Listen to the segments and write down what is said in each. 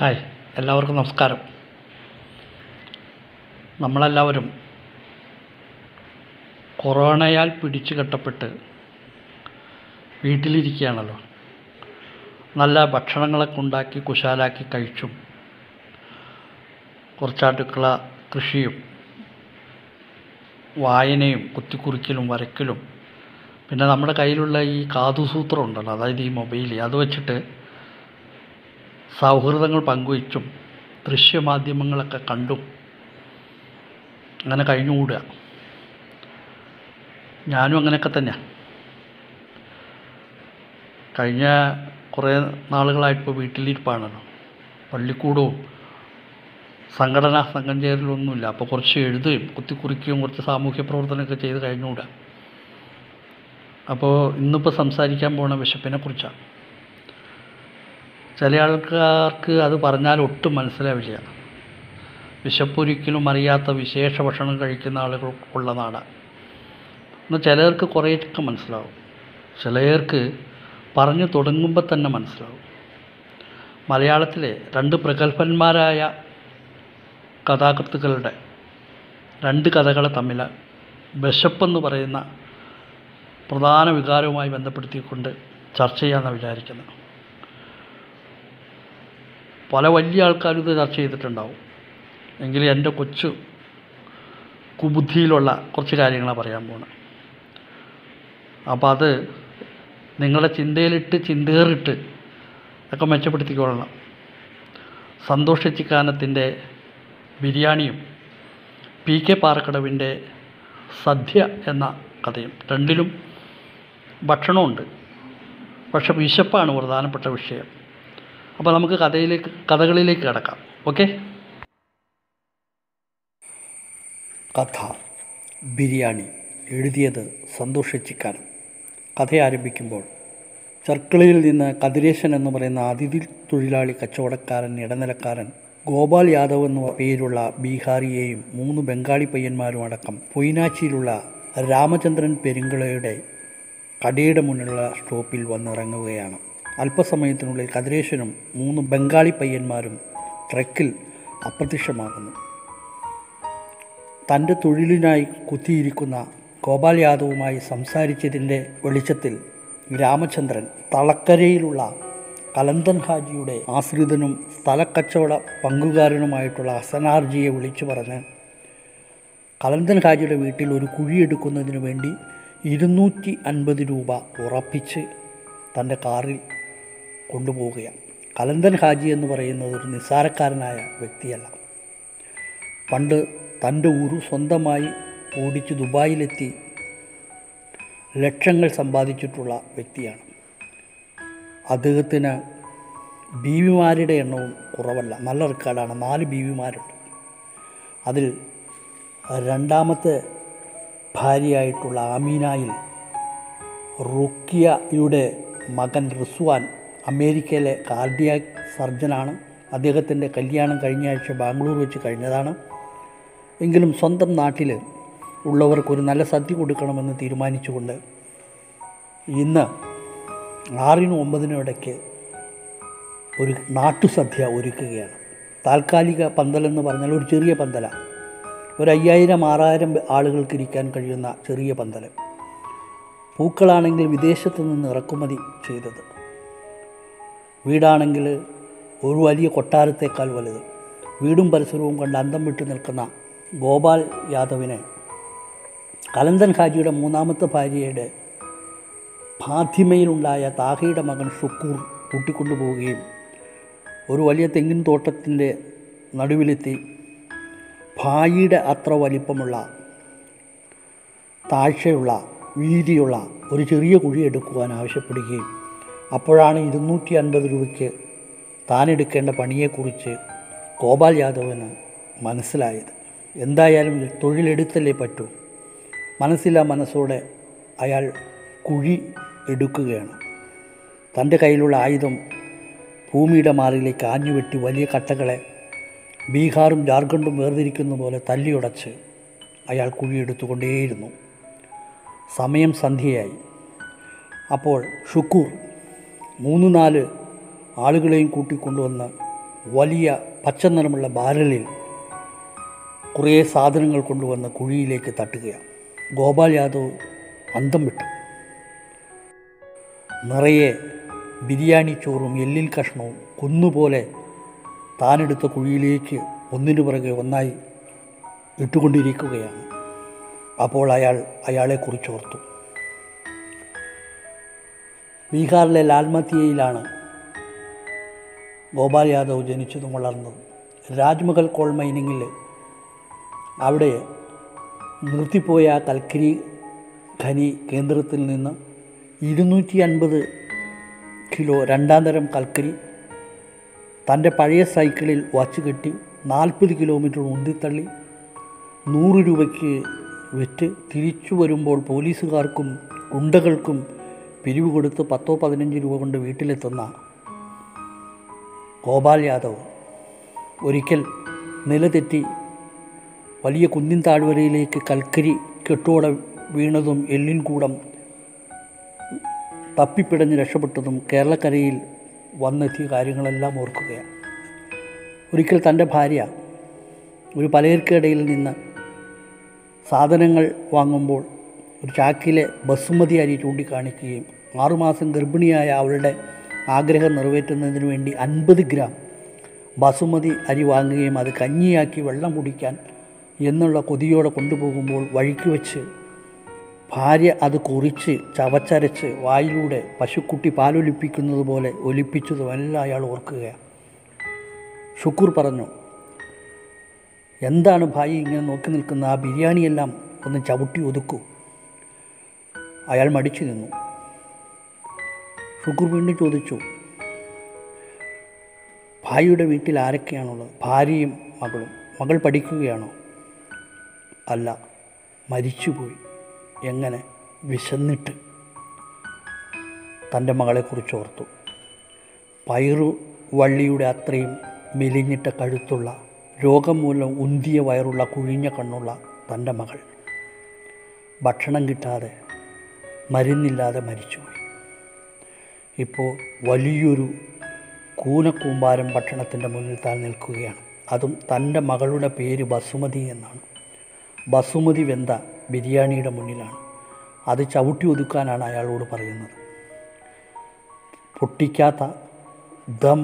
hi എല്ലാവർക്കും നമസ്കാരം നമ്മളെല്ലാവരും കൊറോണയാൽ പിടിച്ചു കെട്ടപ്പെട്ട് വീട്ടിലിരിക്കുകയാണല്ലോ നല്ല ഭക്ഷണങ്ങളൊക്കെ ഉണ്ടാക്കി കുശാലാക്കി കഴിച്ചും കുറച്ച് അടുക്കള കൃഷിയും വായനയും കുത്തിക്കുറിക്കലും വരയ്ക്കലും പിന്നെ നമ്മുടെ കയ്യിലുള്ള ഈ കാതുസൂത്രം ഉണ്ടല്ലോ അതായത് ഈ മൊബൈൽ അത് വെച്ചിട്ട് സൗഹൃദങ്ങൾ പങ്കുവച്ചും ദൃശ്യമാധ്യമങ്ങളൊക്കെ കണ്ടും അങ്ങനെ കഴിഞ്ഞുകൂടുക ഞാനും അങ്ങനെയൊക്കെ തന്നെയാണ് കഴിഞ്ഞ കുറേ നാളുകളായിട്ടിപ്പോൾ വീട്ടിലിരിപ്പാണല്ലോ പള്ളിക്കൂടവും സംഘടന സംഘം ചേരലൊന്നുമില്ല അപ്പോൾ കുറച്ച് എഴുതുകയും കുത്തിക്കുറിക്കുകയും കുറച്ച് സാമൂഹ്യ പ്രവർത്തനമൊക്കെ ചെയ്ത് കഴിഞ്ഞുകൂടാ അപ്പോൾ ഇന്നിപ്പോൾ സംസാരിക്കാൻ പോണ വിശപ്പിനെ കുറിച്ചാണ് ചില ആൾക്കാർക്ക് അത് പറഞ്ഞാൽ ഒട്ടും മനസ്സിലാവില്ല വിശപ്പൊരിക്കലും അറിയാത്ത വിശേഷ ഭക്ഷണം കഴിക്കുന്ന ആളുകൾ ഉള്ള നാടാണ് എന്നാൽ ചിലർക്ക് കുറേയൊക്കെ മനസ്സിലാവും ചിലർക്ക് പറഞ്ഞു തുടങ്ങുമ്പോൾ തന്നെ മനസ്സിലാവും മലയാളത്തിലെ രണ്ട് പ്രഗത്ഭന്മാരായ കഥാകൃത്തുക്കളുടെ രണ്ട് കഥകളെ തമ്മിൽ വിശപ്പെന്ന് പറയുന്ന പ്രധാന വികാരവുമായി ബന്ധപ്പെടുത്തിക്കൊണ്ട് ചർച്ച ചെയ്യാമെന്നാണ് വിചാരിക്കുന്നത് പല വലിയ ആൾക്കാരും ഇത് ചർച്ച ചെയ്തിട്ടുണ്ടാവും എങ്കിലും എൻ്റെ കൊച്ചു കുബുദ്ധിയിലുള്ള കുറച്ച് കാര്യങ്ങളാണ് പറയാൻ പോണത് അപ്പോൾ അത് നിങ്ങളുടെ ചിന്തയിലിട്ട് ചിന്തേറിട്ട് ഒക്കെ മെച്ചപ്പെടുത്തിക്കൊള്ളണം സന്തോഷ് ചിക്കാനത്തിൻ്റെ ബിരിയാണിയും പി കെ പാറക്കടവിൻ്റെ സദ്യ എന്ന കഥയും രണ്ടിലും ഭക്ഷണമുണ്ട് പക്ഷെ വിശപ്പാണ് പ്രധാനപ്പെട്ട വിഷയം അപ്പോൾ നമുക്ക് കഥയിലേക്ക് കഥകളിലേക്ക് കിടക്കാം ഓക്കെ കഥ ബിരിയാണി എഴുതിയത് സന്തോഷ് ചിക്കാനം കഥ ആരംഭിക്കുമ്പോൾ സർക്കിളിൽ നിന്ന് കതിരേശൻ എന്ന് പറയുന്ന അതിഥി തൊഴിലാളി കച്ചവടക്കാരൻ ഇടനിലക്കാരൻ ഗോപാൽ യാദവ് എന്ന പേരുള്ള ബീഹാറിയെയും മൂന്ന് ബംഗാളി പയ്യന്മാരും അടക്കം പൊയിനാച്ചിയിലുള്ള രാമചന്ദ്രൻ പെരുങ്കളയുടെ കടയുടെ മുന്നിലുള്ള സ്റ്റോപ്പിൽ വന്നിറങ്ങുകയാണ് അല്പസമയത്തിനുള്ളിൽ കതിരേശനും മൂന്ന് ബംഗാളി പയ്യന്മാരും ട്രക്കിൽ അപ്രത്യക്ഷമാകുന്നു തൻ്റെ തൊഴിലിനായി കുത്തിയിരിക്കുന്ന ഗോപാൽ യാദവുമായി സംസാരിച്ചതിൻ്റെ വെളിച്ചത്തിൽ രാമചന്ദ്രൻ തളക്കരയിലുള്ള കലന്തൻ ഹാജിയുടെ ആശ്രിതനും സ്ഥലക്കച്ചവട പങ്കുകാരനുമായിട്ടുള്ള ഹസനാർജിയെ വിളിച്ചു പറഞ്ഞ് കലന്തൻ ഹാജിയുടെ വീട്ടിൽ ഒരു കുഴിയെടുക്കുന്നതിന് വേണ്ടി ഇരുന്നൂറ്റി അൻപത് രൂപ ഉറപ്പിച്ച് തൻ്റെ കാറിൽ കൊണ്ടുപോവുകയാണ് കലന്തൻ ഹാജി എന്ന് പറയുന്നത് ഒരു നിസ്സാരക്കാരനായ വ്യക്തിയല്ല പണ്ട് തൻ്റെ ഊരു സ്വന്തമായി ഓടിച്ച് ദുബായിലെത്തി ലക്ഷങ്ങൾ സമ്പാദിച്ചിട്ടുള്ള വ്യക്തിയാണ് അദ്ദേഹത്തിന് ബീവിമാരുടെ എണ്ണവും കുറവല്ല നല്ല റെക്കോർഡാണ് നാല് ബീവിമാരുണ്ട് അതിൽ രണ്ടാമത്തെ ഭാര്യയായിട്ടുള്ള ആമീനായിൽ റുക്കിയയുടെ മകൻ റിസ്വാൻ അമേരിക്കയിലെ കാർഡിയാക് സർജനാണ് അദ്ദേഹത്തിൻ്റെ കല്യാണം കഴിഞ്ഞ ആഴ്ച ബാംഗ്ലൂർ വെച്ച് കഴിഞ്ഞതാണ് എങ്കിലും സ്വന്തം നാട്ടിൽ ഉള്ളവർക്കൊരു നല്ല സദ്യ കൊടുക്കണമെന്ന് തീരുമാനിച്ചുകൊണ്ട് ഇന്ന് ആറിനും ഒമ്പതിനും ഇടയ്ക്ക് ഒരു നാട്ടുസദ്യ ഒരുക്കുകയാണ് താൽക്കാലിക പന്തലെന്ന് പറഞ്ഞാൽ ഒരു ചെറിയ പന്തലാണ് ഒരു അയ്യായിരം ആറായിരം ആളുകൾക്ക് ഇരിക്കാൻ കഴിയുന്ന ചെറിയ പന്തൽ പൂക്കളാണെങ്കിൽ വിദേശത്ത് നിന്ന് ഇറക്കുമതി ചെയ്തത് വീടാണെങ്കിൽ ഒരു വലിയ കൊട്ടാരത്തേക്കാൾ വലുത് വീടും പരിസരവും കണ്ട് അന്തം വിട്ടു നിൽക്കുന്ന ഗോപാൽ യാദവിനെ കലന്തൻ ഹാജിയുടെ മൂന്നാമത്തെ ഭാര്യയുടെ ഫാത്തിമയിലുണ്ടായ താഹയുടെ മകൻ ഷുക്കൂർ കൂട്ടിക്കൊണ്ടുപോവുകയും ഒരു വലിയ തെങ്ങിൻ തോട്ടത്തിൻ്റെ നടുവിലെത്തി ഭായിയുടെ അത്ര വലിപ്പമുള്ള താഴ്ചയുള്ള വീതിയുള്ള ഒരു ചെറിയ കുഴി എടുക്കുവാൻ ആവശ്യപ്പെടുകയും അപ്പോഴാണ് ഇരുന്നൂറ്റി അൻപത് രൂപയ്ക്ക് താൻ എടുക്കേണ്ട പണിയെക്കുറിച്ച് ഗോപാൽ യാദവിന് മനസ്സിലായത് എന്തായാലും തൊഴിലെടുത്തല്ലേ പറ്റൂ മനസ്സില്ല മനസ്സോടെ അയാൾ കുഴി എടുക്കുകയാണ് തൻ്റെ കയ്യിലുള്ള ആയുധം ഭൂമിയുടെ മാറിലേക്ക് ആഞ്ഞുവെട്ടി വലിയ കട്ടകളെ ബീഹാറും ജാർഖണ്ഡും വേർതിരിക്കുന്ന പോലെ തല്ലിയുടച്ച് അയാൾ കുഴിയെടുത്തുകൊണ്ടേയിരുന്നു സമയം സന്ധ്യയായി അപ്പോൾ ഷുക്കൂർ മൂന്ന് നാല് ആളുകളെയും കൂട്ടിക്കൊണ്ടുവന്ന് വലിയ പച്ച നിറമുള്ള ബാരലിൽ കുറേ സാധനങ്ങൾ കൊണ്ടുവന്ന് കുഴിയിലേക്ക് തട്ടുകയാണ് ഗോപാൽ യാദവ് അന്തം വിട്ടു നിറയെ ബിരിയാണി ചോറും എല്ലിൽ കഷ്ണവും കുന്നുപോലെ താനെടുത്ത കുഴിയിലേക്ക് ഒന്നിനു പുറകെ ഒന്നായി ഇട്ടുകൊണ്ടിരിക്കുകയാണ് അപ്പോൾ അയാൾ അയാളെക്കുറിച്ച് ഓർത്തു ബീഹാറിലെ ലാൽമത്തിയയിലാണ് ഗോപാൽ യാദവ് ജനിച്ചതും വളർന്നതും രാജ്മഹൽ കോൾ മൈനിങ്ങിൽ അവിടെ നിർത്തിപ്പോയ ആ കൽക്കരി ഖനി കേന്ദ്രത്തിൽ നിന്ന് ഇരുന്നൂറ്റി അൻപത് കിലോ രണ്ടാം തരം കൽക്കരി തൻ്റെ പഴയ സൈക്കിളിൽ വച്ച് കെട്ടി നാൽപ്പത് കിലോമീറ്റർ ഉന്തിത്തള്ളി നൂറ് രൂപയ്ക്ക് വിറ്റ് തിരിച്ചു വരുമ്പോൾ പോലീസുകാർക്കും ഗുണ്ടകൾക്കും പിരിവ് കൊടുത്ത് പത്തോ പതിനഞ്ച് രൂപ കൊണ്ട് വീട്ടിലെത്തുന്ന ഗോപാൽ യാദവ് ഒരിക്കൽ നിലതെറ്റി വലിയ കുന്നിൻ താഴ്വരയിലേക്ക് കൽക്കരി കെട്ടോടെ വീണതും എല്ലിൻ കൂടം തപ്പിപ്പിടഞ്ഞ് രക്ഷപ്പെട്ടതും കേരളക്കരയിൽ വന്നെത്തിയ കാര്യങ്ങളെല്ലാം ഓർക്കുകയാണ് ഒരിക്കൽ തൻ്റെ ഭാര്യ ഒരു പലചരക്കടയിൽ നിന്ന് സാധനങ്ങൾ വാങ്ങുമ്പോൾ ഒരു ചാക്കിലെ ബസുമതി അരി ചൂണ്ടിക്കാണിക്കുകയും ആറുമാസം ഗർഭിണിയായ അവളുടെ ആഗ്രഹം നിറവേറ്റുന്നതിന് വേണ്ടി അൻപത് ഗ്രാം ബസുമതി അരി വാങ്ങുകയും അത് കഞ്ഞിയാക്കി വെള്ളം കുടിക്കാൻ എന്നുള്ള കൊതിയോടെ കൊണ്ടുപോകുമ്പോൾ വഴിക്ക് വെച്ച് ഭാര്യ അത് കുറിച്ച് ചവച്ചരച്ച് വായിലൂടെ പശുക്കുട്ടി പാലൊലിപ്പിക്കുന്നത് പോലെ ഒലിപ്പിച്ചതും എല്ലാം അയാൾ ഓർക്കുകയാണ് ഷുക്കൂർ പറഞ്ഞു എന്താണ് ഭായി ഇങ്ങനെ നോക്കി നിൽക്കുന്ന ആ ബിരിയാണിയെല്ലാം ഒന്ന് ചവിട്ടി ഒതുക്കൂ അയാൾ മടിച്ചു നിന്നു ഷുക്കൂർ വീണ്ടും ചോദിച്ചു ഭായിയുടെ വീട്ടിൽ ആരൊക്കെയാണുള്ളത് ഭാര്യയും മകളും മകൾ പഠിക്കുകയാണോ അല്ല മരിച്ചുപോയി എങ്ങനെ വിശന്നിട്ട് തൻ്റെ മകളെക്കുറിച്ച് ഓർത്തു പയറു വള്ളിയുടെ അത്രയും മെലിഞ്ഞിട്ട കഴുത്തുള്ള രോഗം മൂലം ഉന്തിയ വയറുള്ള കുഴിഞ്ഞ കണ്ണുള്ള തൻ്റെ മകൾ ഭക്ഷണം കിട്ടാതെ മരുന്നില്ലാതെ മരിച്ചുപോയി ഇപ്പോൾ വലിയൊരു കൂനക്കൂമ്പാരം ഭക്ഷണത്തിൻ്റെ മുന്നിൽ താൻ നിൽക്കുകയാണ് അതും തൻ്റെ മകളുടെ പേര് ബസുമതി എന്നാണ് ബസുമതി വെന്ത ബിരിയാണിയുടെ മുന്നിലാണ് അത് ചവിട്ടി ഒതുക്കാനാണ് അയാളോട് പറയുന്നത് പൊട്ടിക്കാത്ത ദം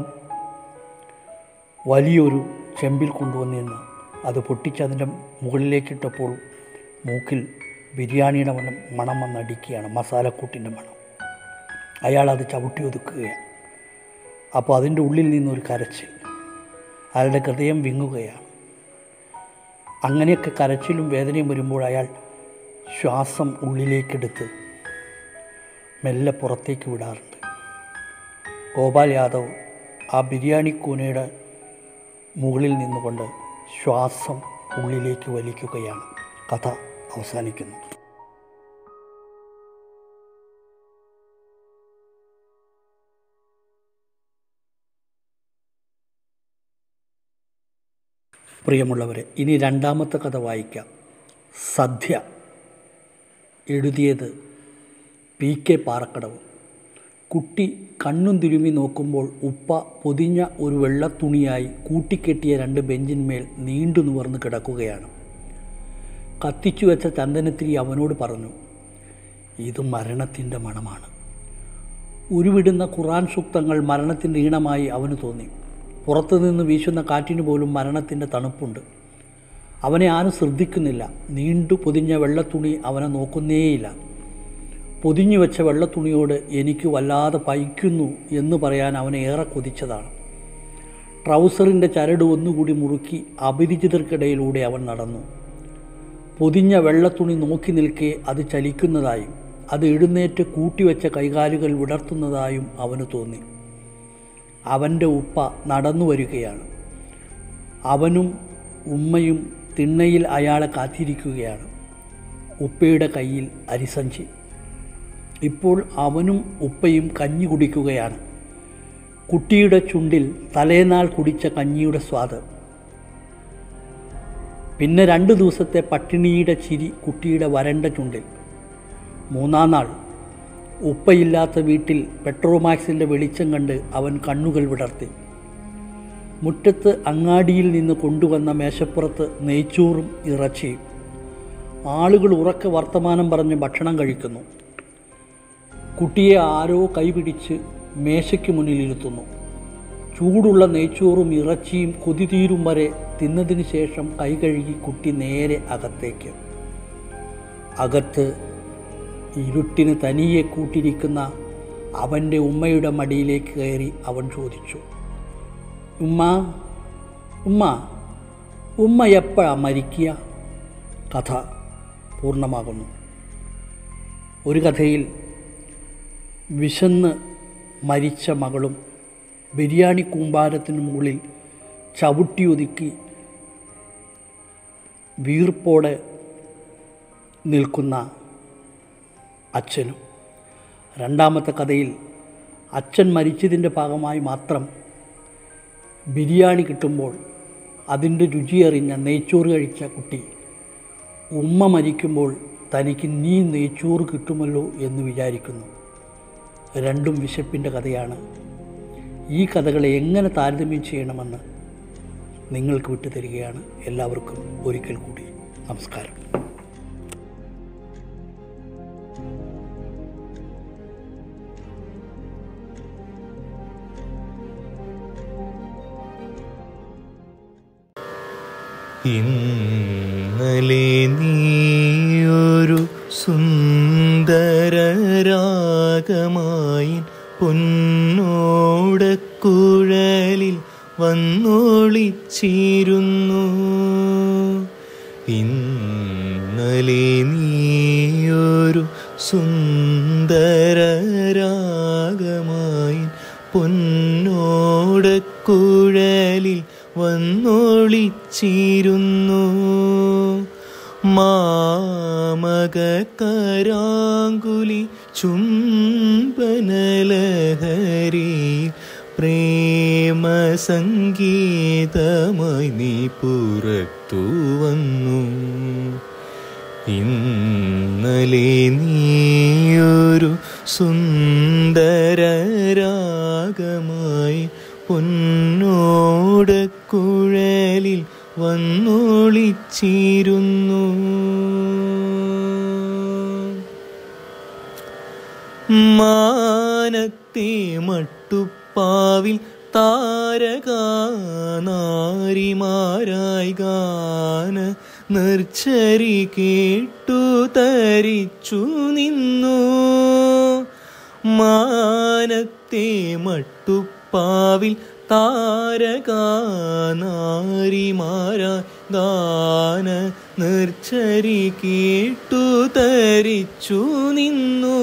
വലിയൊരു ചെമ്പിൽ കൊണ്ടുവന്നിരുന്ന് അത് പൊട്ടിച്ചതിൻ്റെ മുകളിലേക്കിട്ടപ്പോൾ മൂക്കിൽ ബിരിയാണിയുടെ മണം മണം വന്നടിക്കുകയാണ് മസാലക്കൂട്ടിൻ്റെ മണം അയാൾ അത് ചവിട്ടി ഒതുക്കുകയാണ് അപ്പോൾ അതിൻ്റെ ഉള്ളിൽ നിന്നൊരു കരച്ചിൽ അയാളുടെ ഹൃദയം വിങ്ങുകയാണ് അങ്ങനെയൊക്കെ കരച്ചിലും വേദനയും വരുമ്പോൾ അയാൾ ശ്വാസം ഉള്ളിലേക്കെടുത്ത് മെല്ലെ പുറത്തേക്ക് വിടാറുണ്ട് ഗോപാൽ യാദവ് ആ ബിരിയാണി കൂനയുടെ മുകളിൽ നിന്നുകൊണ്ട് ശ്വാസം ഉള്ളിലേക്ക് വലിക്കുകയാണ് കഥ അവസാനിക്കുന്നു പ്രിയമുള്ളവരെ ഇനി രണ്ടാമത്തെ കഥ വായിക്കാം സദ്യ എഴുതിയത് പി കെ പാറക്കടവ് കുട്ടി കണ്ണും തിരുമി നോക്കുമ്പോൾ ഉപ്പ പൊതിഞ്ഞ ഒരു വെള്ളത്തുണിയായി കൂട്ടിക്കെട്ടിയ രണ്ട് ബെഞ്ചിന്മേൽ നീണ്ടു നിവർന്ന് കിടക്കുകയാണ് കത്തിച്ചു വെച്ച ചന്ദനത്തിരി അവനോട് പറഞ്ഞു ഇത് മരണത്തിൻ്റെ മണമാണ് ഉരുവിടുന്ന ഖുറാൻ സൂക്തങ്ങൾ മരണത്തിൻ്റെ ഈണമായി അവന് തോന്നി പുറത്തുനിന്ന് വീശുന്ന കാറ്റിന് പോലും മരണത്തിൻ്റെ തണുപ്പുണ്ട് അവനെ ആരും ശ്രദ്ധിക്കുന്നില്ല നീണ്ടു പൊതിഞ്ഞ വെള്ളത്തുണി അവനെ നോക്കുന്നേയില്ല പൊതിഞ്ഞു വെച്ച വെള്ളത്തുണിയോട് എനിക്ക് വല്ലാതെ പൈക്കുന്നു എന്ന് പറയാൻ അവനെ ഏറെ കൊതിച്ചതാണ് ട്രൗസറിൻ്റെ ചരട് ഒന്നുകൂടി മുറുക്കി അപരിചിതർക്കിടയിലൂടെ അവൻ നടന്നു പൊതിഞ്ഞ വെള്ളത്തുണി നോക്കി നിൽക്കെ അത് ചലിക്കുന്നതായും അത് എഴുന്നേറ്റ് കൂട്ടിവെച്ച കൈകാലുകൾ വിടർത്തുന്നതായും അവന് തോന്നി അവൻ്റെ ഉപ്പ നടന്നു വരികയാണ് അവനും ഉമ്മയും തിണ്ണയിൽ അയാളെ കാത്തിരിക്കുകയാണ് ഉപ്പയുടെ കയ്യിൽ അരിസഞ്ചി ഇപ്പോൾ അവനും ഉപ്പയും കഞ്ഞി കുടിക്കുകയാണ് കുട്ടിയുടെ ചുണ്ടിൽ തലേനാൾ കുടിച്ച കഞ്ഞിയുടെ സ്വാദ് പിന്നെ രണ്ട് ദിവസത്തെ പട്ടിണിയുടെ ചിരി കുട്ടിയുടെ വരണ്ട ചുണ്ടിൽ മൂന്നാം നാൾ ഉപ്പയില്ലാത്ത വീട്ടിൽ പെട്രോമാക്സിൻ്റെ വെളിച്ചം കണ്ട് അവൻ കണ്ണുകൾ വിടർത്തി മുറ്റത്ത് അങ്ങാടിയിൽ നിന്ന് കൊണ്ടുവന്ന മേശപ്പുറത്ത് നെയ്ച്ചോറും ഇറച്ചിയും ആളുകൾ ഉറക്കെ വർത്തമാനം പറഞ്ഞ് ഭക്ഷണം കഴിക്കുന്നു കുട്ടിയെ ആരോ കൈപിടിച്ച് മേശയ്ക്ക് മുന്നിലിരുത്തുന്നു ചൂടുള്ള നെയ്ച്ചോറും ഇറച്ചിയും കൊതി തീരും വരെ തിന്നതിന് ശേഷം കൈ കഴുകി കുട്ടി നേരെ അകത്തേക്ക് അകത്ത് ഇരുട്ടിന് തനിയെ കൂട്ടിരിക്കുന്ന അവൻ്റെ ഉമ്മയുടെ മടിയിലേക്ക് കയറി അവൻ ചോദിച്ചു ഉമ്മ ഉമ്മ ഉമ്മ എപ്പോഴാ മരിക്കുക കഥ പൂർണ്ണമാകുന്നു ഒരു കഥയിൽ വിശന്ന് മരിച്ച മകളും ബിരിയാണി കൂമ്പാരത്തിന് മുകളിൽ ചവിട്ടിയൊതുക്കി വീർപ്പോടെ നിൽക്കുന്ന അച്ഛനും രണ്ടാമത്തെ കഥയിൽ അച്ഛൻ മരിച്ചതിൻ്റെ ഭാഗമായി മാത്രം ബിരിയാണി കിട്ടുമ്പോൾ അതിൻ്റെ രുചിയറിഞ്ഞ നെയ്ച്ചോറ് കഴിച്ച കുട്ടി ഉമ്മ മരിക്കുമ്പോൾ തനിക്ക് നീ നെയ്ച്ചോറ് കിട്ടുമല്ലോ എന്ന് വിചാരിക്കുന്നു രണ്ടും വിശപ്പിൻ്റെ കഥയാണ് ഈ കഥകളെ എങ്ങനെ താരതമ്യം ചെയ്യണമെന്ന് നിങ്ങൾക്ക് വിട്ടു തരികയാണ് എല്ലാവർക്കും ഒരിക്കൽ കൂടി നമസ്കാരം ഇന്നലെ നീയൊരു സുന്ദരരാഗമായി പൊന്നോടക്കുഴലിൽ വന്നൊളിച്ചിരുന്നു ഇന്നലെ നീയൊരു സുന്ദരരാഗമായി പൊന്നോടക്കുഴലിൽ വന്നൊളിച്ചിരുന്നു മാമക കരാങ്കുലി ചുംബനലഹരി പ്രേമ സംഗീതമായി നീ പുറത്തു വന്നു ഇന്നലെ നീയൊരു സുന്ദരരാഗമായി പൊന്നോടക്കുഴലിൽ വന്നൊളിച്ചിരുന്നു മാനത്തെ മട്ടുപ്പാവിൽ താരകാനാരിമാരായി ഗാന നിർച്ചരി കേട്ടു തരിച്ചു നിന്നു മാനത്തെ മട്ടുപ്പാവിൽ താരകാനാരിമാരായി ഗാന നിർച്ചരി കേട്ടു തരിച്ചു നിന്നു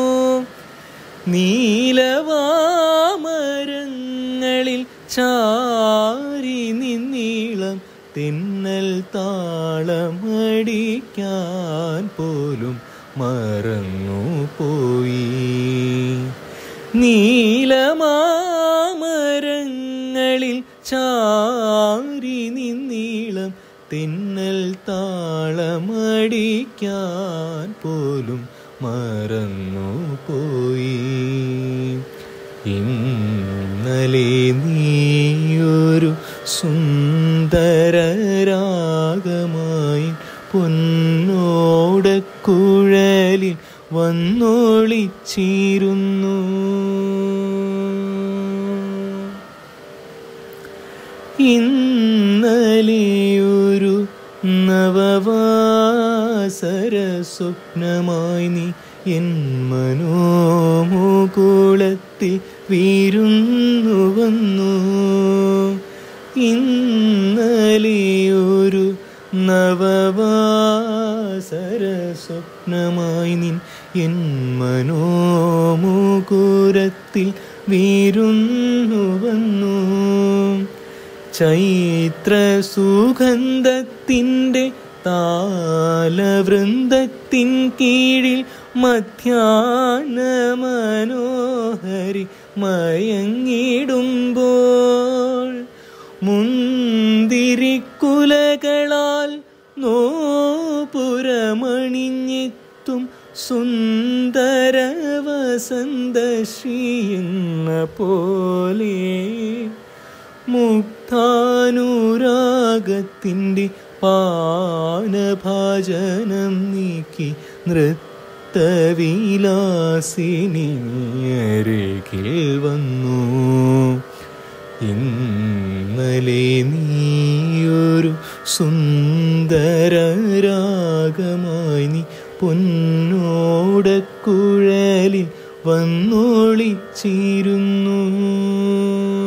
നീലവാമരങ്ങളിൽ ചാരി നിന്നീളം തിന്നൽ താളമടിക്കാൻ പോലും മറന്നു പോയി നീലമാമരങ്ങളിൽ ചാരി നിന്നീളം തിന്നൽ താളമടിക്കാൻ പോലും മറന്നു പോയി ഇന്നലെ നീയൊരു സുന്ദരരാഗമായി പൊന്നോടക്കുഴലിൽ വന്നൊളിച്ചിരുന്നു ഇന്നലെയൊരു നവവാസര സ്വപ്നമായി നീ എൻ മനോമുകുളത്തിൽ വീരുന്നു വന്നു ഇന്നലെയൊരു നവവാസര സ്വപ്നമായി നിൻ എൻ മനോമുകുരത്തിൽ വീരുന്നു വന്നു ചൈത്ര സുഗന്ധത്തിൻ്റെ താലവൃന്ദത്തിൻ കീഴിൽ മധ്യാന മനോഹരി മയങ്ങിടുമ്പോൾ മുന്തിരിക്കുലകളാൽ നോപുരമണിഞ്ഞെത്തും സുന്ദര വസന്ത ശ്രീയെന്ന പോലെ മുക്തി നൃത്താനുരാഗത്തിൻ്റെ പാനഭാജനം നീക്കി നൃത്തവിലാസിനിയരികിൽ വന്നു ഇന്നലെ നീയൊരു സുന്ദരരാഗമായി നീ പൊന്നോടക്കുഴലിൽ വന്നൊളിച്ചിരുന്നു